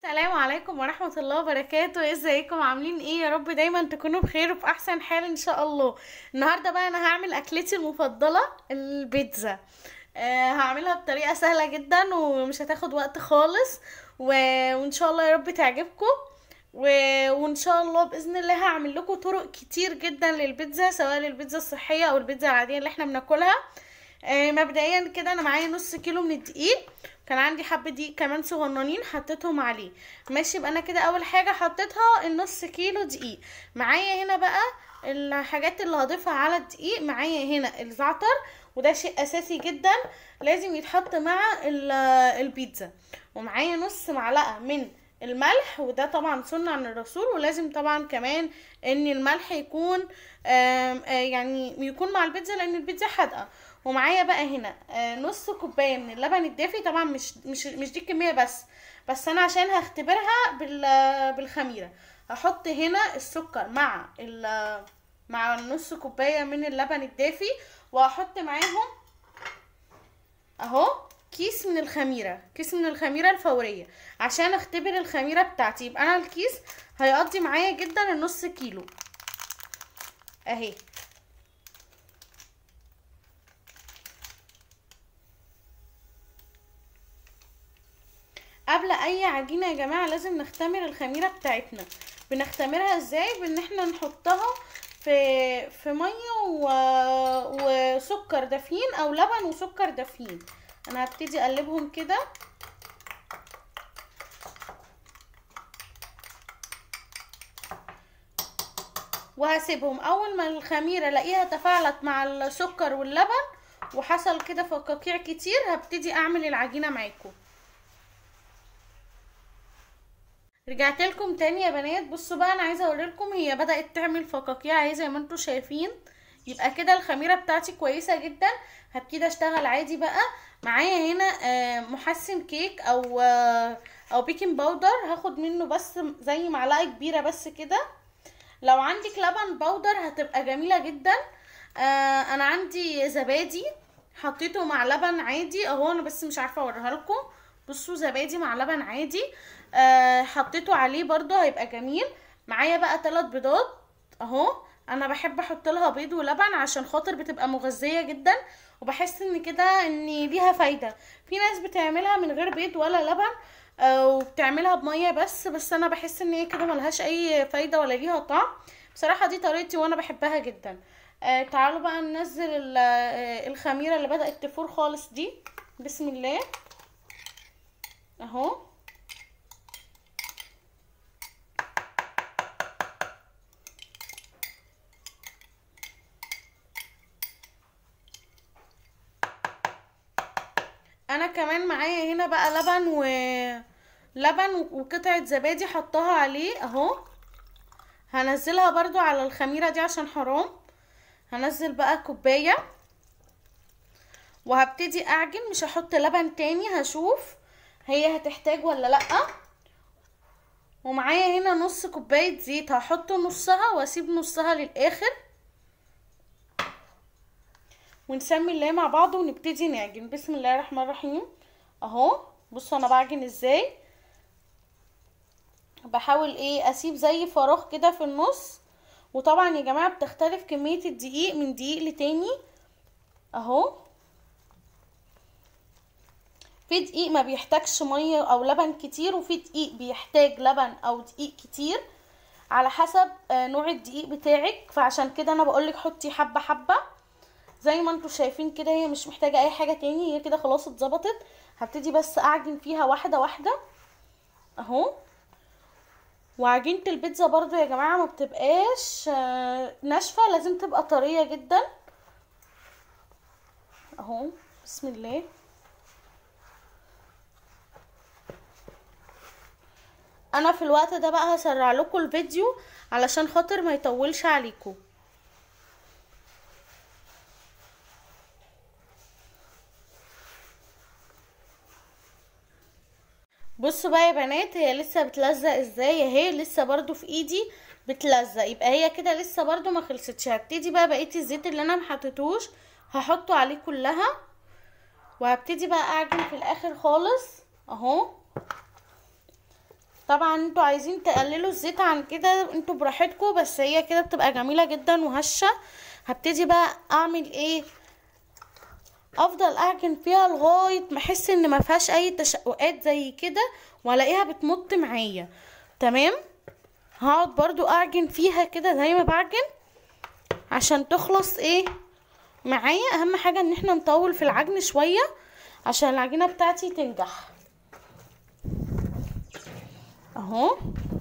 السلام عليكم ورحمة الله وبركاته ازيكم عاملين ايه يا رب دايما تكونوا بخير وفي احسن حال ان شاء الله النهاردة بقى انا هعمل اكلتي المفضلة البيتزا آه هعملها بطريقة سهلة جدا ومش هتاخد وقت خالص و... وان شاء الله يا رب تعجبكم و... وان شاء الله باذن الله هعمل لكم طرق كتير جدا للبيتزا سواء للبيتزا الصحية او البيتزا العادية اللي احنا بناكلها آه مبدئيا كده انا معايا نص كيلو من الدقيق كان عندي حبة دقيق كمان صغننين حطيتهم عليه ماشي يبقى انا كده اول حاجة حطيتها النص كيلو دقيق معايا هنا بقى الحاجات اللي هضيفها على الدقيق معايا هنا الزعتر وده شيء اساسي جدا لازم يتحط مع البيتزا ومعايا نص معلقة من الملح وده طبعا سنة عن الرسول ولازم طبعا كمان ان الملح يكون آم آه يعني يكون مع البيتزا لان البيتزا حادقة ومعايا بقى هنا نص كوبايه من اللبن الدافي طبعا مش مش مش دي الكميه بس بس انا عشان هختبرها بالخميره هحط هنا السكر مع مع نص كوبايه من اللبن الدافي وهحط معاهم اهو كيس من الخميره كيس من الخميره الفوريه عشان اختبر الخميره بتاعتي يبقى انا الكيس هيقضي معايا جدا النص كيلو اهي قبل اي عجينه يا جماعه لازم نختمر الخميره بتاعتنا بنختمرها ازاي بان احنا نحطها في في ميه و... وسكر دافين او لبن وسكر دافين انا هبتدي اقلبهم كده وهسيبهم اول ما الخميره الاقيها تفاعلت مع السكر واللبن وحصل كده فقاقيع كتير هبتدي اعمل العجينه معاكم رجعت لكم تاني يا بنات بصوا بقى انا عايزه اوريلكم هي بدات تعمل فقاقيع اهي زي ما انتم شايفين يبقى كده الخميره بتاعتي كويسه جدا هبتدي اشتغل عادي بقى معايا هنا محسن كيك او او بيكنج باودر هاخد منه بس زي معلقه كبيره بس كده لو عندك لبن باودر هتبقى جميله جدا انا عندي زبادي حطيته مع لبن عادي اهو انا بس مش عارفه اوريها لكم بصوا زبادي مع لبن عادي آه حطيته عليه برضو هيبقى جميل معايا بقى ثلاث بيضات اهو انا بحب احط لها بيض ولبن عشان خاطر بتبقى مغذيه جدا وبحس ان كده ان ليها فايده في ناس بتعملها من غير بيض ولا لبن آه وبتعملها بميه بس بس انا بحس ان هي كده ملهاش اي فايده ولا ليها طعم بصراحه دي طريقتي وانا بحبها جدا آه تعالوا بقى ننزل الخميره اللي بدات تفور خالص دي بسم الله اهو انا كمان معايا هنا بقى لبن و لبن وقطعه زبادي حطها عليه اهو هنزلها برضو على الخميره دي عشان حرام هنزل بقى كوبايه وهبتدي اعجن مش هحط لبن تاني هشوف هي هتحتاج ولا لا ومعايا هنا نص كوبايه زيت هحط نصها واسيب نصها للاخر ونسمي الله مع بعض ونبتدي نعجن بسم الله الرحمن الرحيم اهو بصوا انا بعجن ازاي بحاول ايه اسيب زي فراغ كده في النص وطبعا يا جماعه بتختلف كميه الدقيق من دقيق لتاني اهو في دقيق ما بيحتاجش ميه او لبن كتير وفي دقيق بيحتاج لبن او دقيق كتير على حسب نوع الدقيق بتاعك فعشان كده انا بقولك حطي حبه حبه زي ما انتم شايفين كده هي مش محتاجه اي حاجه تاني هي كده خلاص اتظبطت هبتدي بس اعجن فيها واحده واحده اهو وعجينه البيتزا برضو يا جماعه ما بتبقاش ناشفه لازم تبقى طريه جدا اهو بسم الله انا في الوقت ده بقى هسرع لكم الفيديو علشان خاطر ما يطولش عليكم بصوا بقى يا بنات هي لسه بتلزق ازاي اهي لسه برضو في ايدي بتلزق يبقى هي كده لسه برضو ما خلصتش هبتدي بقى بقيه الزيت اللي انا محطتوش هحطه عليه كلها وهبتدي بقى اعجن في الاخر خالص اهو طبعا انتوا عايزين تقللوا الزيت عن كده انتوا براحتكم بس هي كده بتبقى جميله جدا وهشه هبتدي بقى اعمل ايه افضل اعجن فيها لغايه ما احس ان ما فيهاش اي تشققات زي كده والاقيها بتمط معايا تمام هقعد برضو اعجن فيها كده زي ما بعجن عشان تخلص ايه معايا اهم حاجه ان احنا نطول في العجن شويه عشان العجينه بتاعتي تنجح اهو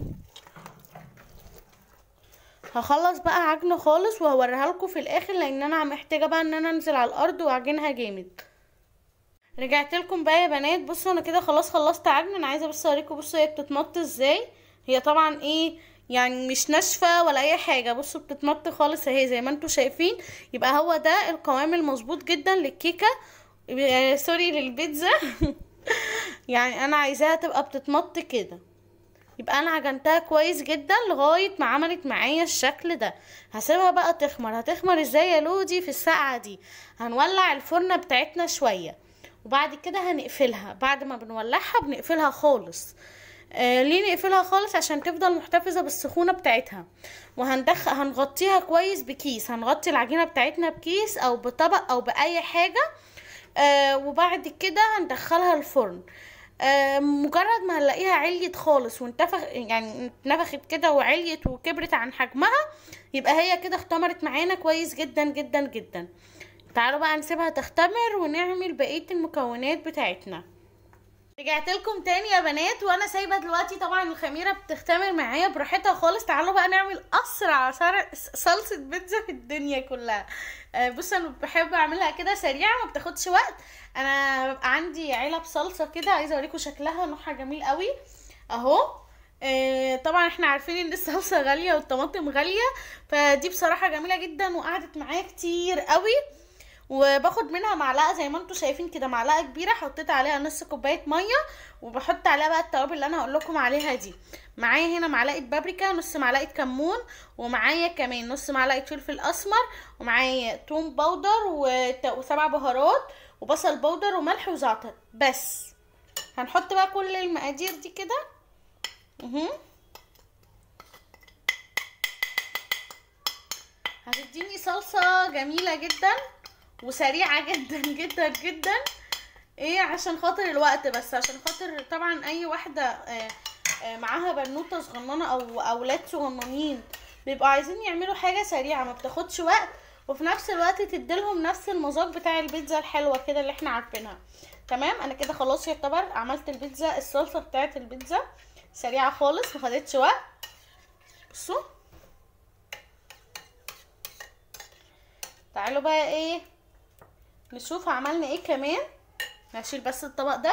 هخلص بقى عجن خالص وهوريها لكم في الاخر لان انا محتاجه بقى ان انا انزل على الارض واعجنها جامد رجعت لكم بقى يا بنات بصوا انا كده خلاص خلصت عجن انا عايزه بس اوريكم بصوا هي بتتمط ازاي هي طبعا ايه يعني مش ناشفه ولا اي حاجه بصوا بتتمط خالص اهي زي ما انتم شايفين يبقى هو ده القوام المظبوط جدا للكيكه آه، سوري للبيتزا يعني انا عايزاها تبقى بتتمط كده يبقى انا عجنتها كويس جدا لغايه ما عملت معايا الشكل ده هسيبها بقى تخمر هتخمر ازاي يا لودي في الساعه دي هنولع الفرن بتاعتنا شويه وبعد كده هنقفلها بعد ما بنولعها بنقفلها خالص آه ليه نقفلها خالص عشان تفضل محتفظة بالسخونة بتاعتها وهندخل هنغطيها كويس بكيس هنغطي العجينة بتاعتنا بكيس او بطبق او بأي حاجة آه وبعد كده هندخلها الفرن آه مجرد ما هنلاقيها عليت خالص وانتفخ يعني اتنفخت كده وعليت وكبرت عن حجمها يبقى هي كده اختمرت معانا كويس جدا جدا جدا تعالوا بقى نسيبها تختمر ونعمل بقية المكونات بتاعتنا رجعت لكم تاني يا بنات وانا سايبه دلوقتي طبعا الخميره بتختمر معايا براحتها خالص تعالوا بقى نعمل اسرع سر- صلصه بيتزا في الدنيا كلها آه، بصوا انا بحب اعملها كده سريعه ما بتاخدش وقت انا ببقى عندي علب صلصه كده عايزه اوريكم شكلها نوعها جميل قوي اهو آه، طبعا احنا عارفين ان الصلصه غاليه والطماطم غاليه فدي بصراحه جميله جدا وقعدت معايا كتير قوي وباخد منها معلقه زي ما انتم شايفين كده معلقه كبيره حطيت عليها نص كوبايه ميه وبحط عليها بقى التوابل اللي انا هقول لكم عليها دي معايا هنا معلقه بابريكا نص معلقه كمون ومعايا كمان نص معلقه فلفل اسمر ومعايا توم باودر وت- وسبع بهارات وبصل باودر وملح وزعتر بس هنحط بقى كل المقادير دي كده اهو هتديني صلصة جميلة جدا وسريعة جدا جدا جدا ايه عشان خاطر الوقت بس عشان خاطر طبعا اي واحدة آه، آه، معاها بنوتة صغننة او اولاد صغننين بيبقوا عايزين يعملوا حاجة سريعة ما بتاخدش وقت وفي نفس الوقت تديلهم نفس المذاق بتاع البيتزا الحلوة كده اللي احنا عارفينها تمام انا كده خلاص يعتبر عملت البيتزا الصلصة بتاعت البيتزا سريعة خالص ما خدتش وقت بصوا تعالوا بقى ايه نشوف عملنا ايه كمان هشيل بس الطبق ده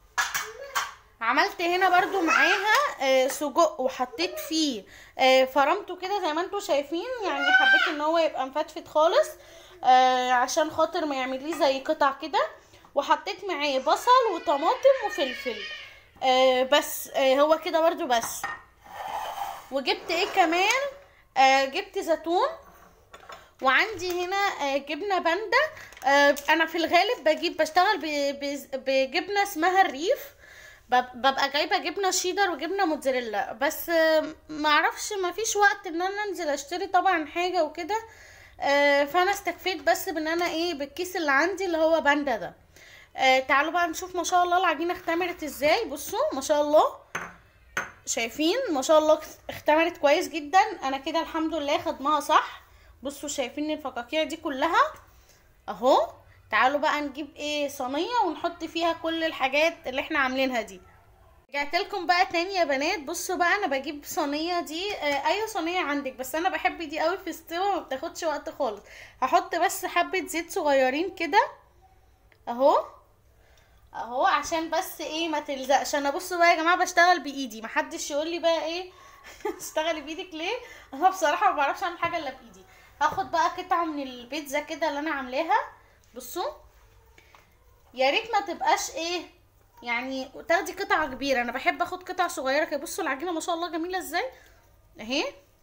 عملت هنا برضو معاها آه، سجق وحطيت فيه آه، فرمته كده زي ما انتم شايفين يعني حبيت ان هو يبقى مفتفت خالص آه، عشان خاطر ما يعمليه زي قطع كده وحطيت معاه بصل وطماطم وفلفل آه، بس آه، هو كده برضو بس وجبت ايه كمان آه، جبت زيتون وعندي هنا آه، جبنه باندا آه، انا في الغالب بجيب بشتغل ب- ب- بجبنه اسمها الريف بب- ببقى جايبه جبنه شيدر وجبنه موتزاريلا بس آه، معرفش مفيش وقت ان انا انزل اشتري طبعا حاجه وكده آه، فانا استكفيت بس بان انا ايه بالكيس اللي عندي اللي هو باندا ده آه، تعالوا بقى نشوف ما شاء الله العجينه اختمرت ازاي بصوا ما شاء الله شايفين ما شاء الله اختمرت كويس جدا انا كده الحمد لله خدمها صح بصوا شايفين الفقاقيع دي كلها اهو تعالوا بقى نجيب ايه صينيه ونحط فيها كل الحاجات اللي احنا عاملينها دي رجعت لكم بقى تاني يا بنات بصوا بقى انا بجيب صينيه دي آه اي صينيه عندك بس انا بحب دي قوي في السوا ما بتاخدش وقت خالص هحط بس حبه زيت صغيرين كده اهو اهو عشان بس ايه ما تلزقش انا بصوا بقى يا جماعه بشتغل بايدي محدش يقول لي بقى ايه تشتغلي بايدك ليه انا بصراحه ما بعرفش اعمل حاجه الا بايدي هاخد بقى قطعه من البيتزا كده اللي انا عاملاها بصوا يا ريت ما تبقاش ايه يعني تاخدي قطعه كبيره انا بحب اخد قطع صغيره كده بصوا العجينه ما شاء الله جميله ازاي اهي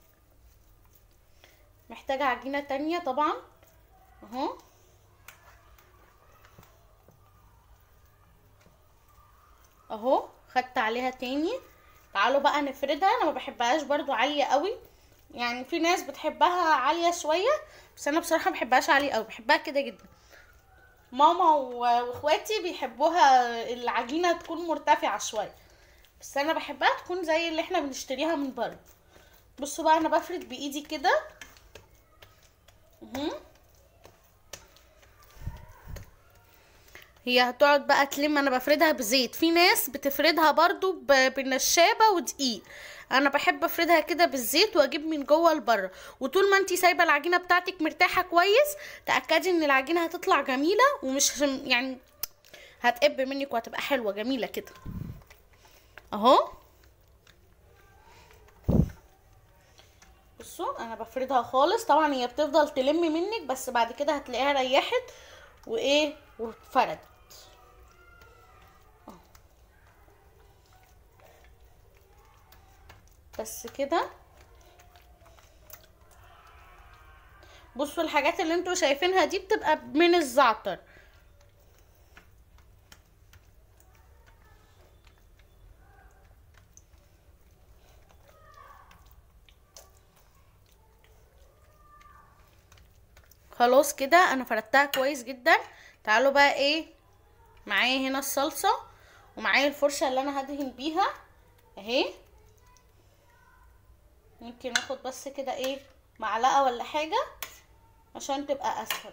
محتاجه عجينه تانية طبعا اهو اهو خدت عليها تاني تعالوا بقى نفردها انا ما بحبهاش برضو عالية قوي يعني في ناس بتحبها عالية شوية بس انا بصراحة ما بحبهاش عالية قوي بحبها كده جدا ماما و- واخواتي بيحبوها العجينة تكون مرتفعة شوية بس انا بحبها تكون زي اللي احنا بنشتريها من بره بصوا بقى انا بفرد بايدي كده مهم. هي هتقعد بقى تلم انا بفردها بزيت في ناس بتفردها برضو ب- بالنشابة ودقيق انا بحب افردها كده بالزيت واجيب من جوه لبره وطول ما انتي سايبه العجينه بتاعتك مرتاحه كويس تاكدي ان العجينه هتطلع جميله ومش يعني هتقب منك وهتبقى حلوه جميله كده اهو بصوا انا بفردها خالص طبعا هي بتفضل تلم منك بس بعد كده هتلاقيها ريحت وايه واتفردت أهو. بس كده بصوا الحاجات اللي انتوا شايفينها دي بتبقى من الزعتر خلاص كده انا فردتها كويس جدا تعالوا بقى ايه معايا هنا الصلصة ومعايا الفرشة اللي انا هدهن بيها اهي ممكن اخد بس كده ايه معلقة ولا حاجة عشان تبقى اسهل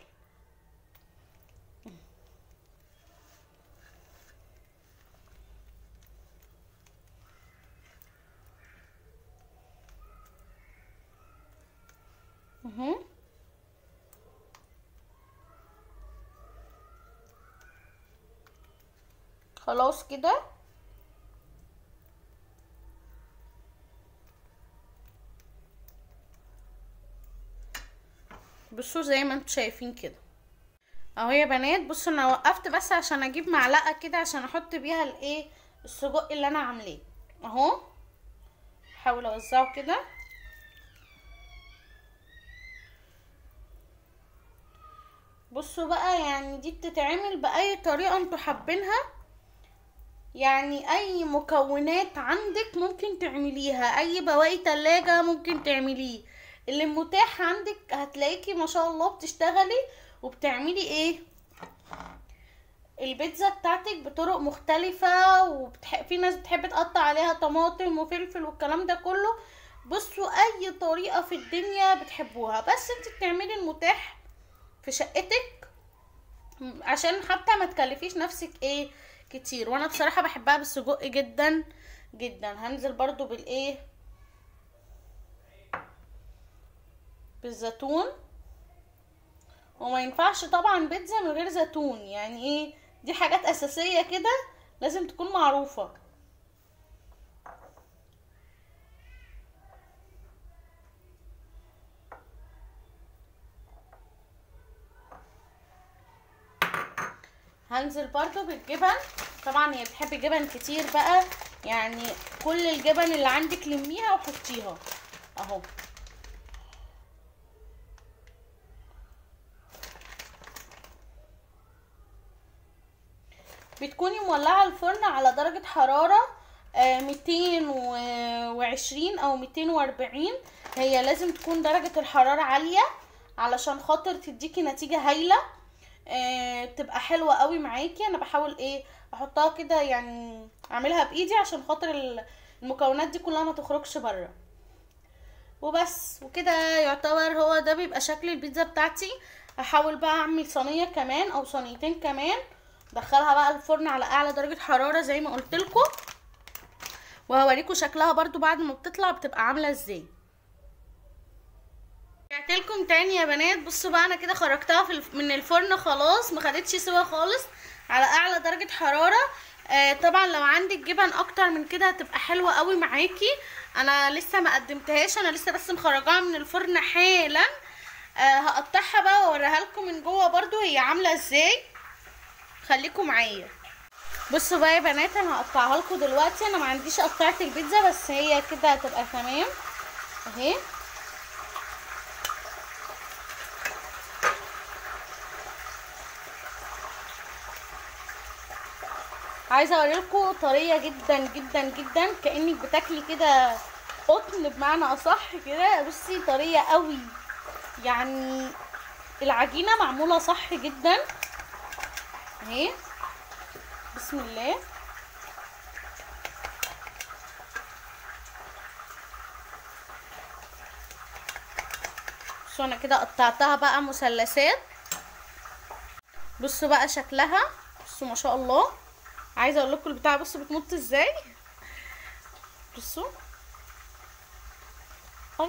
اهو خلاص كده بصوا زي ما انتوا شايفين كده اهو يا بنات بصوا انا وقفت بس عشان اجيب معلقه كده عشان احط بيها الايه السجق اللي انا عاملاه اهو احاول اوزعه كده بصوا بقى يعني دي بتتعمل باي طريقه انتوا حابينها يعني اي مكونات عندك ممكن تعمليها اي بواقي تلاجة ممكن تعمليه اللي متاح عندك هتلاقيكي ما شاء الله بتشتغلي وبتعملي ايه البيتزا بتاعتك بطرق مختلفة وبتح... في ناس بتحب تقطع عليها طماطم وفلفل والكلام ده كله بصوا اي طريقة في الدنيا بتحبوها بس انت بتعملي المتاح في شقتك عشان حتى ما تكلفيش نفسك ايه كتير وانا بصراحة بحبها بالسجق جدا جدا هنزل برضو بالايه بالزيتون وما ينفعش طبعا بيتزا من غير زيتون يعني ايه دي حاجات اساسية كده لازم تكون معروفة هنزل برضو بالجبن طبعا هي بتحب جبن كتير بقى يعني كل الجبن اللي عندك لميها وحطيها اهو بتكوني مولعة الفرن على درجة حرارة ميتين وعشرين او ميتين واربعين هي لازم تكون درجة الحرارة عالية علشان خاطر تديكي نتيجة هايلة آه تبقى حلوة قوي معاكي انا بحاول ايه احطها كده يعني اعملها بايدي عشان خاطر المكونات دي كلها ما تخرجش بره وبس وكده يعتبر هو ده بيبقى شكل البيتزا بتاعتي احاول بقى اعمل صينيه كمان او صينيتين كمان ادخلها بقى الفرن على اعلى درجه حراره زي ما قلت لكم وهوريكم شكلها برضو بعد ما بتطلع بتبقى عامله ازاي رجعت لكم تاني يا بنات بصوا بقى انا كده خرجتها في الف... من الفرن خلاص ما خدتش سوا خالص على اعلى درجه حراره آه طبعا لو عندك جبن اكتر من كده هتبقى حلوه قوي معاكي انا لسه ما قدمتهاش انا لسه بس مخرجاها من الفرن حالا آه هقطعها بقى واوريها لكم من جوه برضو هي عامله ازاي خليكم معايا بصوا بقى يا بنات انا هقطعها لكم دلوقتي انا ما عنديش قطعه البيتزا بس هي كده هتبقى تمام اهي عايزه اوريلكم طريه جدا جدا جدا كانك بتاكلي كده قطن بمعنى اصح كده بصي طريه قوي يعني العجينه معموله صح جدا اهي بسم الله بصوا انا كده قطعتها بقى مثلثات بصوا بقى شكلها بصوا ما شاء الله عايزه اقول لكم البتاع بصوا بتمط ازاي بصوا أي.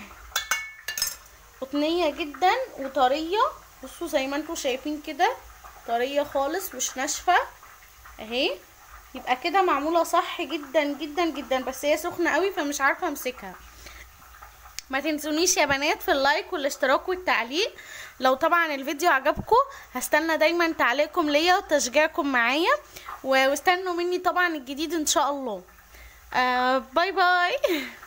قطنيه جدا وطريه بصوا زي ما انتم شايفين كده طريه خالص مش ناشفه اهي يبقى كده معموله صح جدا جدا جدا بس هي سخنه قوي فمش عارفه امسكها ما تنسونيش يا بنات في اللايك والاشتراك والتعليق لو طبعا الفيديو عجبكم هستنى دايما تعليقكم ليا وتشجيعكم معايا واستنوا مني طبعا الجديد ان شاء الله آه باي باي